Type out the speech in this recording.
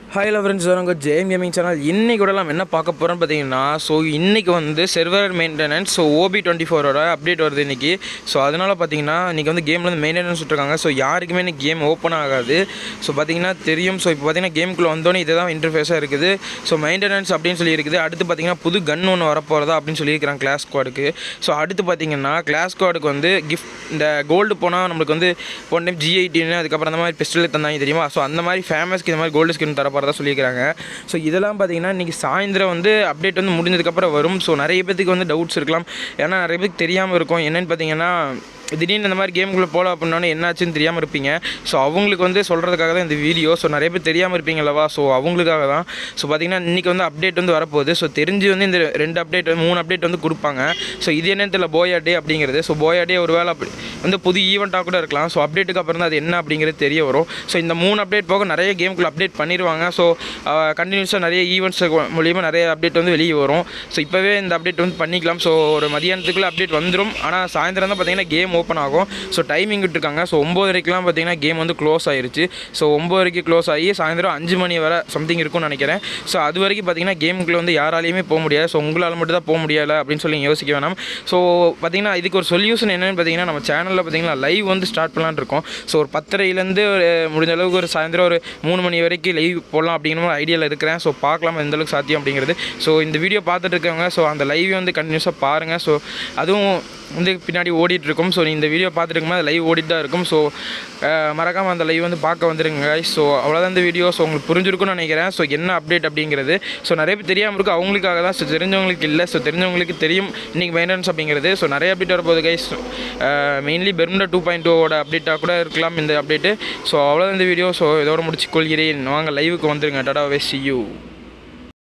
Hi friends வரவங்க ஜெயம் gaming channel இன்னைக்கு கூட நம்ம என்ன பார்க்க போகிறோம்னு பார்த்தீங்கன்னா ஸோ இன்றைக்கி வந்து server maintenance so OB twenty ஃபோரோட அப்டேட் வருது இன்றைக்கி ஸோ அதனால் பார்த்தீங்கன்னா இன்றைக்கி வந்து கேமில் வந்து மெயின்டெனன்ஸ் விட்டுருக்காங்க ஸோ யாருக்குமே இன்னைக்கு கேம் ஓப்பன் ஆகாது ஸோ பார்த்தீங்கன்னா தெரியும் ஸோ இப்போ பார்த்தீங்கன்னா கேமுக்குள்ளே வந்தோன்னே இதுதான் இன்டர்ஃபேஸாக இருக்குது ஸோ மெயின்டெனன்ஸ் அப்படின்னு சொல்லி இருக்குது அடுத்து பார்த்தீங்கன்னா புது கன் ஒன்று வரப்போகிறதா அப்படின்னு சொல்லியிருக்கிறாங்க கிளாஸ் ஸ்குவாடுக்கு ஸோ அடுத்து பார்த்தீங்கன்னா கிளாஸ் ஸ்குவாடுக்கு வந்து கிஃப்ட் இந்த கோல்டு போனால் நம்மளுக்கு வந்து ஒன் டைம் ஜி ஐடின்னு அதுக்கப்புறம் அந்த மாதிரி பெஸ்டில் தந்தாங்க தெரியுமா ஸோ அந்த மாதிரி ஃபேமஸ்க்கு இந்த மாதிரி கோல்டு ஸ்கின் தர போகிறதா சொல்லியிருக்காங்க ஸோ இதெல்லாம் பார்த்தீங்கன்னா இன்றைக்கி சாயந்தரம் வந்து அப்டேட் வந்து முடிஞ்சதுக்கப்புறம் வரும் ஸோ நிறைய பேத்துக்கு வந்து டவுட்ஸ் இருக்கலாம் ஏன்னா நிறைய பேருக்கு தெரியாமல் இருக்கும் என்னென்னு பார்த்தீங்கன்னா திடீர்னு இந்த மாதிரி கேமுக்குள்ளே போல அப்படின்னோடனே என்னாச்சுன்னு தெரியாமல் இருப்பீங்க ஸோ அவங்களுக்கு வந்து சொல்கிறதுக்காக தான் இந்த வீடியோ ஸோ நிறைய பேர் தெரியாமல் இருப்பீங்களவா ஸோ அவங்களுக்காக தான் ஸோ பார்த்தீங்கன்னா இன்றைக்கி வந்து அப்டேட் வந்து வரப்போகுது ஸோ தெரிஞ்சு வந்து இந்த ரெண்டு அப்டேட் வந்து மூணு அப்டேட் வந்து கொடுப்பாங்க ஸோ இது என்னன்னு தெரியல போயா டே அப்படிங்கிறது ஸோ போயா டே ஒரு வேளை அப்படி வந்து புது ஈவெண்ட்டாக கூட இருக்கலாம் ஸோ அப்டேட்டுக்கு அப்புறம் தான் அது என்ன அப்படிங்கிறது தெரிய வரும் ஸோ இந்த மூணு அப்டேட் போக நிறைய கேமுக்குள்ள அப்டேட் பண்ணிடுவாங்க ஸோ கண்டினியூஸாக நிறைய ஈவெண்ட்ஸ் மூலியமாக நிறைய அப்டேட் வந்து வெளியே வரும் ஸோ இப்போவே இந்த அப்டேட் வந்து பண்ணிக்கலாம் ஸோ ஒரு மதியானத்துக்குள்ளே அப்டேட் வந்துடும் ஆனால் சாயந்தரம் தான் பார்த்தீங்கன்னா கேம் ஓப்பன் ஆகும் ஸோ டைமிங் விட்டுருக்காங்க ஸோ ஒம்போதரைக்கெலாம் பார்த்தீங்கன்னா கேம் வந்து க்ளோஸ் ஆயிருச்சு ஸோ ஒம்போதரைக்கு க்ளோஸ் ஆகி சாயந்தரம் அஞ்சு மணி வரை சம்திங் இருக்கும்னு நினைக்கிறேன் ஸோ அது வரைக்கும் பார்த்தீங்கன்னா கேமுக்குள்ளே வந்து யாராலையுமே போக முடியாது ஸோ உங்களால் மட்டும் தான் போக முடியலை அப்படின்னு சொல்லி நீங்க யோசிக்க வேணாம் ஸோ பார்த்தீங்கன்னா இதுக்கு ஒரு சொல்யூஷன் என்னென்னு பார்த்தீங்கன்னா நம்ம சேனலில் பார்த்தீங்கன்னா லைவ் வந்து ஸ்டார்ட் பண்ணலான்னு இருக்கோம் ஸோ ஒரு பத்தரைலேருந்து ஒரு முடிஞ்ச அளவுக்கு ஒரு சாயந்தரம் ஒரு மூணு மணி வரைக்கும் லைவ் போடலாம் அப்படிங்கிற மாதிரி ஐடியாவில் இருக்கிறேன் ஸோ பார்க்கலாம் எந்த அளவுக்கு சாத்தியம் அப்படிங்கிறது ஸோ இந்த வீடியோ பார்த்துட்டு இருக்கவங்க ஸோ அந்த லைவ் வந்து கண்டினியூஸாக பாருங்கள் ஸோ அதுவும் வந்து பின்னாடி ஓடிட்டு இருக்கும் ஸோ இந்த வீடியோ பார்த்துட்டு இருக்கும்போது லைவ் ஓடிட்டு தான் இருக்கும் ஸோ மறக்காமல் அந்த லைவ் வந்து பார்க்க வந்துருங்க guys. ஸோ அவ்வளோதான் இந்த வீடியோ ஸோ உங்களுக்கு புரிஞ்சிருக்கும்னு நினைக்கிறேன் ஸோ என்ன அப்டேட் அப்படிங்கிறது ஸோ நிறைய பேர் தெரியாமல் இருக்கும் அவங்களுக்காக தான் ஸோ தெரிஞ்சவங்களுக்கு இல்லை ஸோ தெரிஞ்சவங்களுக்கு தெரியும் இன்றைக்கி மெயின்டெனன்ஸ் அப்படிங்கிறது ஸோ நிறைய அப்டேட் வரப்போகுது guys mainly Bermuda two point டூவோட அப்டேட்டாக கூட இருக்கலாம் இந்த அப்டேட்டு ஸோ அவ்வளோதான் இந்த வீடியோ ஸோ இதோட முடிச்சு கொள்கிறேன் வாங்க லைவுக்கு வந்துருங்க டாடா வே சி யூ